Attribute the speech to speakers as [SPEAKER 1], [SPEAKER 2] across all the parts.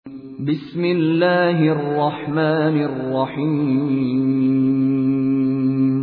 [SPEAKER 1] بسم الله الرحمن الرحيم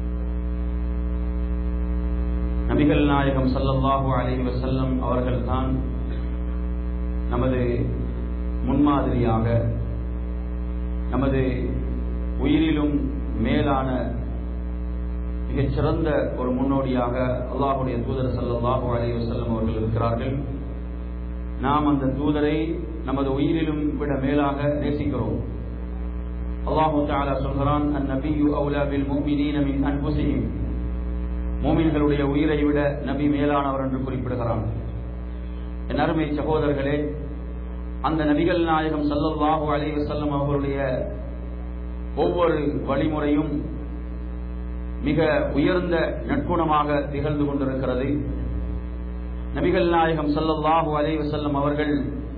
[SPEAKER 2] நபிகள் நாயகம் ஸல்லல்லாஹு அலைஹி வஸல்லம் அவர்கள்தான் நமது முன்மாதிரியாக நமது உயிரிலும் மேலான மிகச் சிறந்த ஒரு முன்னோடியாக அல்லாஹுடைய தூதர் ஸல்லல்லாஹு அலைஹி வஸல்லம் அவர்கள் இருக்கிறார்கள் நாம் அந்த தூதரை நமது உயிரிலும் விட மேலாக நேசிக்கிறோம் அல்லாஹு தஆலா சொல்கிறான் அந்நபியு அவுலா பில் முஃமினீன மின் அன்ஃபுஸிஹிம் மூமின்களுடைய உயிரை விட நபி மேலானவர் என்று குறிப்பிடுகிறான் என் அருமை சகோதரர்களே அந்த நபிகள் நாயகம் ஸல்லல்லாஹு அலைஹி வஸல்லம் அவர்களுடைய ஒவ்வொரு வழிமுறையும் மிக உயர்ந்த நற்குணமாக திகழ்ந்து கொண்டிருக்கிறது நபிகள் நாயகம் ஸல்லல்லாஹு அலைஹி வஸல்லம் அவர்கள்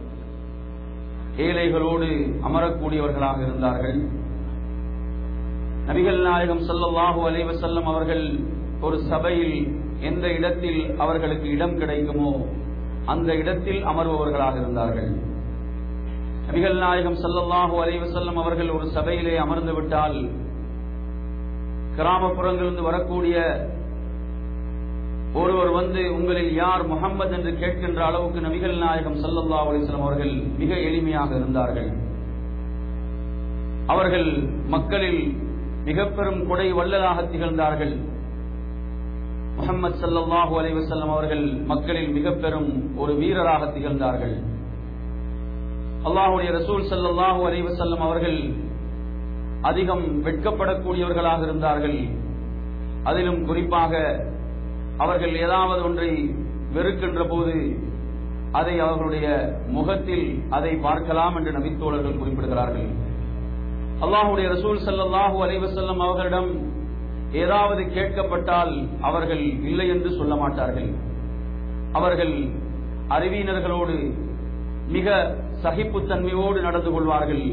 [SPEAKER 2] ஏழைகளோடு அமரக்கூடியவர்களாக இருந்தார்கள் நபிகள் நாயகம் ஸல்லல்லாஹு அலைஹி வஸல்லம் அவர்கள் ஒரு சபையில் எந்த இடத்தில் அவர்களுக்கு இடம் கிடைக்குமோ அந்த இடத்தில் அமர்பவர்களாக இருந்தார்கள் நபிகள் நாயகம் ஸல்லல்லாஹு அலைஹி வஸல்லம் அவர்கள் ஒரு சபையிலே அமர்ந்து விட்டால் கிராமப்புறங்களிலிருந்து வரக்கூடிய ஒருவர் வந்து உங்களில் யார் முகம்மது என்று கேட்கின்ற அளவுக்கு நபிகள் நாயகம் ஸல்லல்லாஹு அலைஹி வஸல்லம் அவர்கள் மிக எளிமையாக இருந்தார்கள் அவர்கள் மக்களில் மிக பெரும் கொடை வள்ளலாக திகழ்ந்தார்கள் முகமது சல்லாஹூ அலைஹி வஸல்லம் அவர்கள் மக்களில் மிக பெரும் ஒரு வீரராக திகழ்ந்தார்கள் அல்லாஹுடைய ரசூல் சல்லாஹூ அலைஹி வஸல்லம் அவர்கள் அதிகம் வெட்கப்படக்கூடியவர்களாக இருந்தார்கள் அதிலும் குறிப்பாக அவர்கள் ஏதாவது ஒன்றை வெறுக்கின்ற போது அதை அவர்களுடைய முகத்தில் அதை பார்க்கலாம் என்று நபித்தோழர்கள் குறிப்பிடுகிறார்கள் அல்லாஹுடைய ரசூல் சல்லாஹூ அலைவசல்லம் அவர்களிடம் ஏதாவது கேட்கப்பட்டால் அவர்கள் இல்லை என்று சொல்ல மாட்டார்கள் அவர்கள் அறிவியினர்களோடு மிக சகிப்புத்தன்மையோடு நடந்து கொள்வார்கள்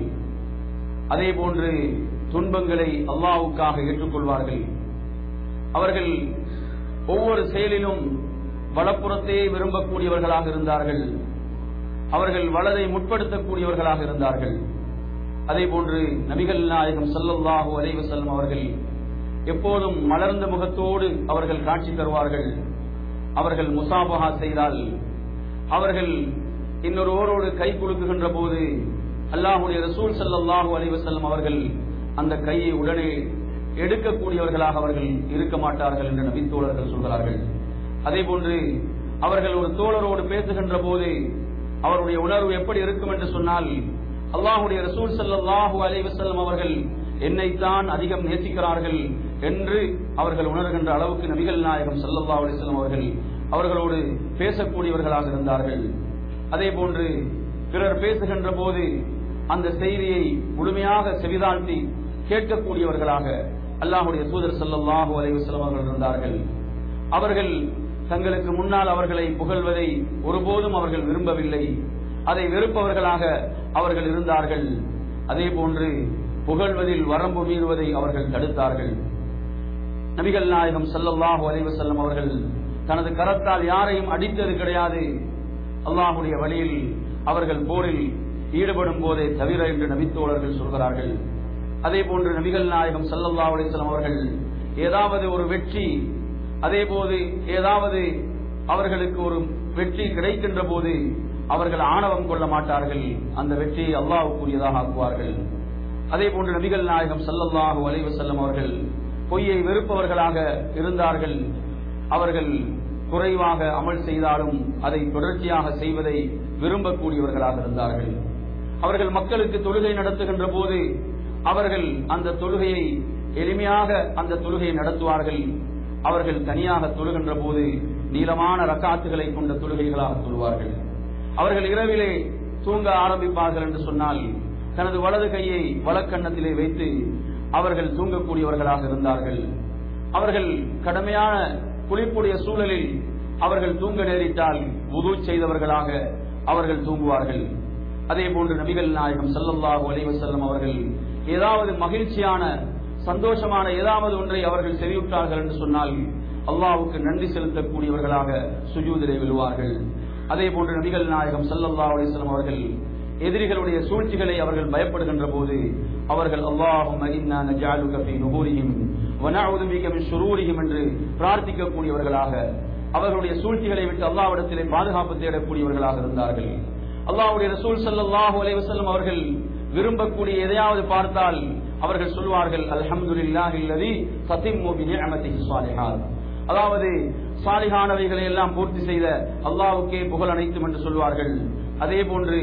[SPEAKER 2] அதே போன்று துன்பங்களை அல்லாவுக்காக ஏற்றுக்கொள்வார்கள் அவர்கள் ஒவ்வொரு செயலிலும் வலப்புறத்தே விரும்பக்கூடியவர்களாக இருந்தார்கள் அவர்கள் வலதை முற்படுத்தக்கூடியவர்களாக இருந்தார்கள் அதே போன்று நபிகள் நாயகம் சல்லல்லாஹூ அலைவசல்லம் அவர்கள் எப்போதும் மலர்ந்த முகத்தோடு அவர்கள் காட்சி தருவார்கள் அவர்கள் முசாபகா செய்தால் அவர்கள் இன்னொருவரோடு கை குலுக்குகின்ற போது அல்லாஹுடைய ரசூல் சல்லாஹூ அலைவசல்லம் அவர்கள் அந்த கையை உடனே எடுக்கக்கூடியவர்களாக அவர்கள் இருக்க மாட்டார்கள் என்று நபித்தோழர்கள் சொல்கிறார்கள் அதே போன்று அவர்கள் ஒரு தோழரோடு பேசுகின்ற போது அவருடைய உணர்வு எப்படி இருக்கும் என்று சொன்னால் அல்லாஹுடைய ரசூல் சல்லாஹூ அலைவசல்லம் அவர்கள் என்னைத்தான் அதிகம் நேசிக்கிறார்கள் என்று அவர்கள் உணர்கின்ற அளவுக்கு நபிகள் நாயகம் சல்லல்லா அலிஸ்லாம் அவர்கள் அவர்களோடு பேசக்கூடியவர்களாக இருந்தார்கள் அதே போன்று பிறர் பேசுகின்ற போது அந்த செய்தியை முழுமையாக செவிதாழ்த்தி கேட்கக்கூடியவர்களாக அல்லாஹுடைய தூதர் சல்லாஹூ அலைவசலம் அவர்கள் இருந்தார்கள் அவர்கள் தங்களுக்கு முன்னால் அவர்களை புகழ்வதை ஒருபோதும் அவர்கள் விரும்பவில்லை அதை வெறுப்பவர்களாக அவர்கள் இருந்தார்கள் அதே போன்று புகழ்வதில் வரம்பு மீறுவதை அவர்கள் தடுத்தார்கள் நபிகள் நாயகம் சல்லல்லாஹு அலைவசல்லம் அவர்கள் தனது கரத்தால் யாரையும் அடித்தது கிடையாது அல்லாஹுடைய வழியில் அவர்கள் போரில் ஈடுபடும் போதே தவிர என்று நபித்தோழர்கள் சொல்கிறார்கள் அதே போன்று நபிகள் நாயகம் சல்லல்லா அலிஸ்லாம் அவர்கள் ஏதாவது ஒரு வெற்றி அதே போது ஏதாவது அவர்களுக்கு ஒரு வெற்றி கிடைக்கின்ற போது அவர்கள் ஆணவம் கொள்ள மாட்டார்கள் அந்த வெற்றியை அல்லாவுக்குரியதாக ஆக்குவார்கள் அதே போன்று நபிகள் நாயகம் சல்லல்லாஹு அலைவசல்லம் அவர்கள் பொய்யை வெறுப்பவர்களாக இருந்தார்கள் அவர்கள் குறைவாக அமல் செய்தாலும் அதை தொடர்ச்சியாக செய்வதை விரும்பக்கூடியவர்களாக இருந்தார்கள் அவர்கள் மக்களுக்கு தொழுகை நடத்துகின்ற போது அவர்கள் அந்த தொழுகையை எளிமையாக அந்த தொழுகையை நடத்துவார்கள் அவர்கள் தனியாக தொழுகின்ற போது நீளமான ரக்காத்துகளை கொண்ட தொழுகைகளாக தொழுவார்கள் அவர்கள் இரவிலே தூங்க ஆரம்பிப்பார்கள் என்று சொன்னால் தனது வலது கையை வலக்கண்ணத்திலே வைத்து அவர்கள் தூங்கக்கூடியவர்களாக இருந்தார்கள் அவர்கள் கடுமையான குளிப்புடைய சூழலில் அவர்கள் தூங்க நேரிட்டால் உது செய்தவர்களாக அவர்கள் தூங்குவார்கள் அதே போன்று நபிகள் நாயகம் சல்லல்லாஹு அலைவசல்லம் அவர்கள் ஏதாவது மகிழ்ச்சியான சந்தோஷமான ஏதாவது ஒன்றை அவர்கள் செறிவுற்றார்கள் என்று சொன்னால் அல்லாவுக்கு நன்றி செலுத்தக்கூடியவர்களாக சுஜூதிலே விழுவார்கள் அதே போன்று நபிகள் நாயகம் சல்லல்லா அலிஸ்லாம் அவர்கள் எதிரிகளுடைய சூழ்ச்சிகளை அவர்கள் பயப்படுகின்ற போது அவர்கள் அல்லாஹும் இன்னா நஜஅலுக ஃபீ நுஹூரிஹிம் வ நஅஊது பிக மின் ஷுரூரிஹிம் என்று பிரார்த்திக்கக்கூடியவர்களாக அவர்களுடைய சூழ்ச்சிகளை விட்டு அல்லாஹ்விடத்திலே பாதுகாப்பு தேடக்கூடியவர்களாக இருந்தார்கள் அல்லாஹ்வுடைய ரசூல் ஸல்லல்லாஹு அலைஹி வஸல்லம் அவர்கள் விரும்பக்கூடிய எதையாவது பார்த்தால் அவர்கள் சொல்வார்கள் அல்ஹம்துலில்லாஹி அல்லதி ததிம்மு பி நிஅமதிஹி ஸாலிஹாத் அதாவது சாலிகானவைகளை எல்லாம் பூர்த்தி செய்த அல்லாஹ்வுக்கே புகழ் அனைத்தும் என்று சொல்வார்கள் அதே போன்று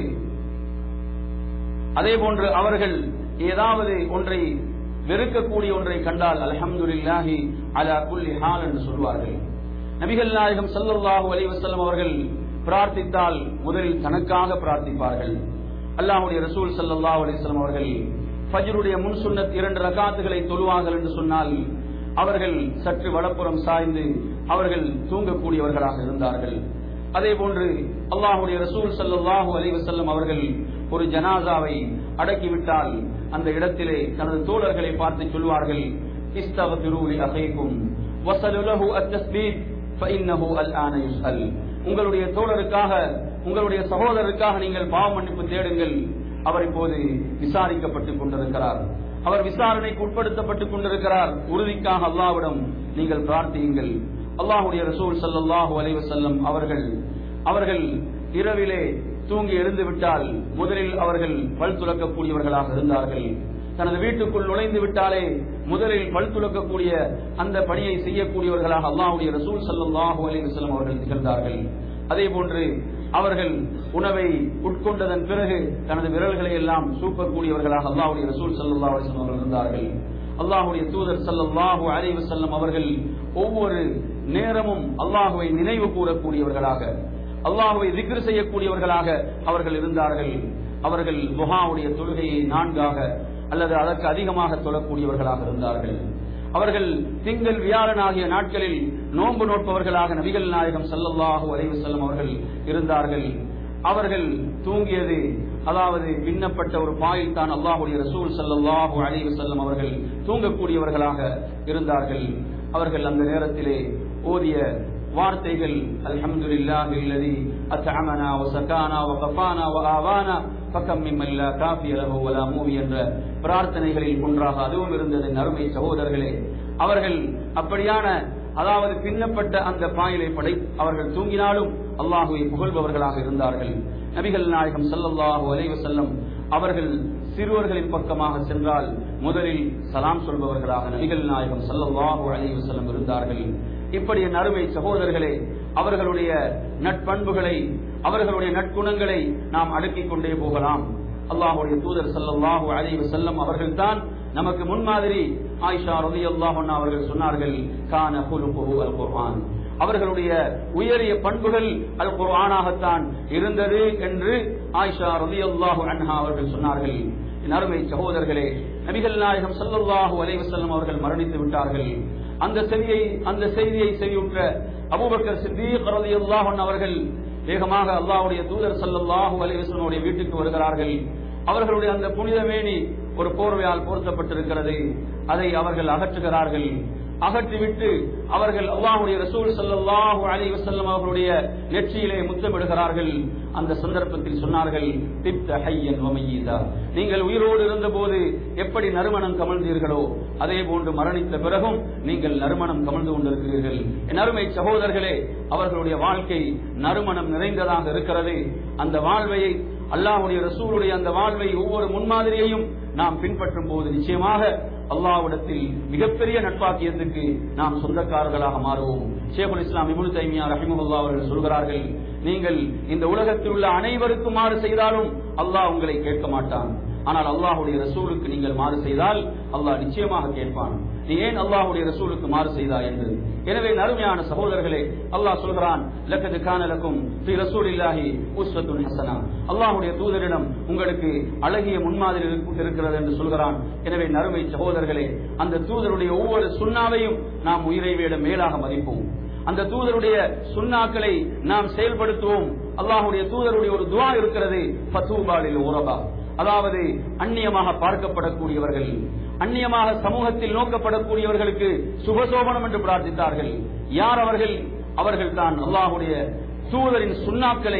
[SPEAKER 2] அதே போன்று அவர்கள் ஏதாவது ஒன்றை வெறுக்கக்கூடிய ஒன்றை கண்டால் அல்ஹம்துலில்லாஹி அலா குல்லி ஹால் என்று சொல்வார்கள் நபிகள் நாயகம் ஸல்லல்லாஹு அலைஹி வஸல்லம் அவர்கள் பிரார்த்தித்தால் முதலில் தனக்காக பிரார்த்திப்பார்கள் அல்லாஹ்வுடைய ரசூல் ஸல்லல்லாஹு அலைஹி வஸல்லம் அவர்கள் ஃபஜ்ருடைய முன் சுன்னத் இரண்டு ரகாத்துகளை தொழுவார்கள் என்று சொன்னால் அவர்கள் சற்று வலப்புறம் சாய்ந்து அவர்கள் தூங்கக்கூடியவர்களாக இருந்தார்கள் அதே போன்று அல்லாஹுடைய ரசூல் ஸல்லல்லாஹு அலைஹி வஸல்லம் அவர்கள் ஒரு ஜனாசாவை அடக்கிவிட்டால் அந்த இடத்திலே தனது தோழர்களை பார்த்து சொல்வார்கள் இஸ்தக்ஃபிரு லி அஹீக்கும் வஸலு லஹு அத்-தஸ்பீத் ஃபஇன்னஹு அல்ஆன யுஸ்அல் உங்களுடைய தோழருக்காக உங்களுடைய சகோதரருக்காக நீங்கள் பாவ மன்னிப்பு தேடுங்கள் அவர் இப்போது விசாரிக்கப்பட்டுக் கொண்டிருக்கிறார் அவர் விசாரணைக்கு உட்படுத்தப்பட்டுக் கொண்டிருக்கிறார் உறுதிக்காக அல்லாஹ்விடம் நீங்கள் பிரார்த்தியுங்கள் அல்லாஹுடைய ரசூல் ஸல்லல்லாஹு அலைஹி வஸல்லம் அவர்கள் அவர்கள் இரவிலே தூங்கி எழுந்து விட்டால் முதலில் அவர்கள் பல் துலக்கக்கூடியவர்களாக இருந்தார்கள் தனது வீட்டுக்குள் நுழைந்து விட்டாலே முதலில் பல் துலக்கக்கூடிய அந்த பணியை செய்யக்கூடியவர்களாக அல்லாஹுடைய ரசூல் ஸல்லல்லாஹு அலைஹி வஸல்லம் அவர்கள் திகழ்ந்தார்கள் அதே போன்று அவர்கள் உணவை உட்கொண்டதன் பிறகு தனது விரல்களை எல்லாம் சூப்பக்கூடியவர்களாக அல்லாஹுடைய ரசூல் ஸல்லல்லாஹு அலைஹி வஸல்லம் அவர்கள் இருந்தார்கள் அல்லாஹுடைய தூதர் ஸல்லல்லாஹு அலைஹி வஸல்லம் அவர்கள் ஒவ்வொரு நேரமும் அல்லாஹுவை நினைவு கூறக்கூடியவர்களாக அல்லாஹுவை திக்ர் செய்யக்கூடியவர்களாக அவர்கள் இருந்தார்கள் அவர்கள் புகாவுடைய தொழுகையை நான்காக அல்லது அதற்கு அதிகமாக தொழக்கூடியவர்களாக இருந்தார்கள் அவர்கள் திங்கள் வியாழன் ஆகிய நாட்களில் நோன்பு நோட்பவர்களாக நபிகள் நாயகம் ஸல்லல்லாஹு அலைஹி வஸல்லம் அவர்கள் இருந்தார்கள் அவர்கள் தூங்கியது அதாவது பின்னப்பட்ட ஒரு பாயில் தான் அல்லாஹுடைய ரசூல் ஸல்லல்லாஹு அலைஹி வஸல்லம் அவர்கள் தூங்கக்கூடியவர்களாக இருந்தார்கள் அவர்கள் அந்த நேரத்திலே ஓதிய வார்த்தைகள் அல்ஹம்துலில்லாஹி அல்லதி அத்அமனா வஸகானா வகஃபானா வஆவானா ஃபகம் மிம்மன் லா காஃபிய லஹு வலா மூவி என்ற பிரார்த்தனைகளில் ஒன்றாக அதுவும் இருந்தது நறுமை சகோதரர்களே அவர்கள் அப்படியான அதாவது பின்னப்பட்ட அந்த பாயிலை படை அவர்கள் தூங்கினாலும் அல்லாஹுவை புகழ்பவர்களாக இருந்தார்கள் நபிகள் நாயகம் ஸல்லல்லாஹு அலைஹி வஸல்லம் அவர்கள் சிறுவர்களின் பக்கமாக சென்றால் முதலில் சலாம் சொல்பவர்களாக நபிகள் நாயகம் ஸல்லல்லாஹு அலைஹி வஸல்லம் இருந்தார்கள் இப்படி என் அருமை சகோதரர்களே அவர்களுடைய நட்பண்புகளை அவர்களுடைய நற்குணங்களை நாம் அடுக்கிக் கொண்டே போகலாம் அல்லாஹுடைய தூதர் ஸல்லல்லாஹு அலைஹி வஸல்லம் அவர்கள்தான் நமக்கு முன்மாதிரி ஆயிஷா ரலியல்லாஹு அன்ஹா அவர்கள் சொன்னார்கள் கான குலுகுஹு அல் குர்ஆன் அவர்களுடைய உயரிய பண்புகள் அல் குர்ஆனாகத்தான் இருந்தது என்று ஆயிஷா ரலியல்லாஹு அன்ஹா அவர்கள் சொன்னார்கள் என் அருமை சகோதரர்களே நபிகள் நாயகம் ஸல்லல்லாஹு அலைஹி வஸல்லம் அவர்கள் மரணித்து விட்டார்கள் அந்த செய்தியை அந்த செய்தியை செவியுற்ற அபூபக்கர் சித்தீக் ரலியல்லாஹு அன்ஹு அவர்கள் வேகமாக அல்லாஹ்வுடைய தூதர் ஸல்லல்லாஹு அலைஹி வஸல்லம் வீட்டுக்கு வருகிறார்கள் அவர்களுடைய அந்த புனித மேனி ஒரு போர்வையால் போர்த்தப்பட்டிருக்கிறது அதை அவர்கள் அகற்றுகிறார்கள் அகற்றிவிட்டு அவர்கள் அல்லாஹுடைய ரசூல் ஸல்லல்லாஹு அலைஹி வஸல்லம் அவர்களுடைய நெற்றியிலே முத்தமிடுகிறார்கள் அந்த சந்தர்ப்பத்தில் சொன்னார்கள் திப்த ஹய்யன் வமய்யீதா நீங்கள் உயிரோடு இருந்தபோது எப்படி நறுமணம் கமழ்ந்தீர்களோ அதே போன்று மரணித்த பிறகும் நீங்கள் நறுமணம் கமழ்ந்து கொண்டிருக்கிறீர்கள் என் அருமை சகோதரர்களே அவர்களுடைய வாழ்க்கை நறுமணம் நிறைந்ததாக இருக்கிறது அந்த வாழ்வையை அல்லாஹுடைய ரசூலுடைய அந்த வாழ்வை ஒவ்வொரு முன்மாதிரியையும் நாம் பின்பற்றும் போது நிச்சயமாக அல்லாஹ்விடத்தில் மிகப்பெரிய நட்பாக்கியத்துக்கு நாம் சொந்தக்காரர்களாக மாறுவோம் ஷேகுல் இஸ்லாம் இபுல் தைமியா ரஹிமுல்லா அவர்கள் சொல்கிறார்கள் நீங்கள் இந்த உலகத்தில் உள்ள அனைவருக்கும் மாறு செய்தாலும் அல்லாஹ் உங்களை கேட்க மாட்டான் ஆனால் அல்லாஹுடைய ரசூலுக்கு நீங்கள் மாறு செய்தால் அல்லாஹ் நிச்சயமாக கேட்பான் நீ ஏன் அல்லாஹுடைய ரசூலுக்கு மாறு செய்தாய் என்று எனவே நறுமையான சகோதரர்களே அல்லாஹ் சொல்கிறான் லக்கது கானலக்கும் ஸ்ரீ ரசூலில்லாஹி உஸ்வத்துன் ஹசனா அல்லாஹுடைய தூதரிடம் உங்களுக்கு அழகிய முன்மாதிரி இருக்கு- இருக்கிறது என்று சொல்கிறான் எனவே நறுமை சகோதரர்களே அந்த தூதருடைய ஒவ்வொரு சுண்ணாவையும் நாம் உயிரை விட மேலாக மதிப்போம் அந்த தூதருடைய சுண்ணாக்களை நாம் செயல்படுத்துவோம் அல்லாஹுடைய தூதருடைய ஒரு துவா இருக்கிறது ஃபத்தூபாலில் உரபா அதாவது அந்நியமாக பார்க்கப்படக்கூடியவர்கள் அந்நியமாக சமூகத்தில் நோக்கப்படக்கூடியவர்களுக்கு சுபசோபனம் என்று பிரார்த்தித்தார்கள் யார் அவர்கள் அவர்கள் தான் அல்லாஹுடைய தூதரின் சுண்ணாக்களை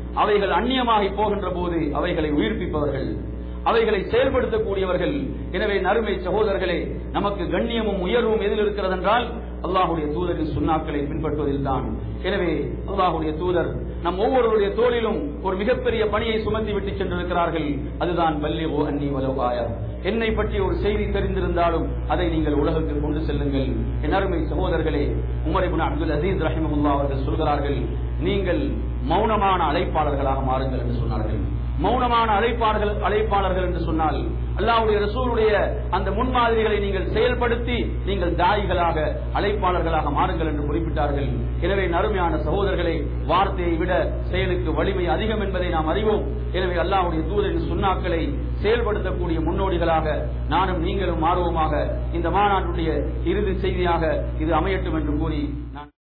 [SPEAKER 2] அவைகள் அந்நியமாகி போகின்ற போது அவைகளை உயிர்ப்பிப்பவர்கள் அவைகளை செயல்படுத்தக்கூடியவர்கள் எனவே நறுமை சகோதரர்களே நமக்கு கண்ணியமும் உயர்வும் எதில் இருக்கிறது என்றால் அல்லாஹுடைய தூதரின் சுண்ணாக்களை பின்பற்றுவதில் தான் எனவே அல்லாஹுடைய தூதர் நம் ஒவ்வொருவருடைய தோளிலும் ஒரு மிகப்பெரிய பணியை சுமத்தி விட்டு சென்றிருக்கிறார்கள் அதுதான் பல்லிவோ அன்னி வலவாய என்னை பற்றி ஒரு செய்தி தெரிந்திருந்தாலும் அதை நீங்கள் உலகுக்கு கொண்டு செல்லுங்கள் என் அருமை சகோதரர்களே உமர் இப்னு அப்துல் அசீஸ் ரஹிமஹுல்லா அவர்கள் சொல்கிறார்கள் நீங்கள் மௌனமான அழைப்பாளர்களாக மாறுங்கள் என்று சொன்னார்கள் மௌனமான அழைப்பாளர்கள் அழைப்பாளர்கள் என்று சொன்னால் அல்லாவுடைய ரசூலுடைய அந்த முன்மாதிரிகளை நீங்கள் செயல்படுத்தி நீங்கள் தாயிகளாக அழைப்பாளர்களாக மாறுங்கள் என்று குறிப்பிட்டார்கள் எனவே நறுமையான சகோதரர்களை வார்த்தையை விட செயலுக்கு வலிமை அதிகம் என்பதை நாம் அறிவோம் எனவே அல்லாஹுடைய தூதரின் சுண்ணாக்களை செயல்படுத்தக்கூடிய முன்னோடிகளாக நானும் நீங்களும் மாறுவோமாக இந்த மாநாட்டுடைய இறுதி செய்தியாக இது அமையட்டும் என்று கூறி நான்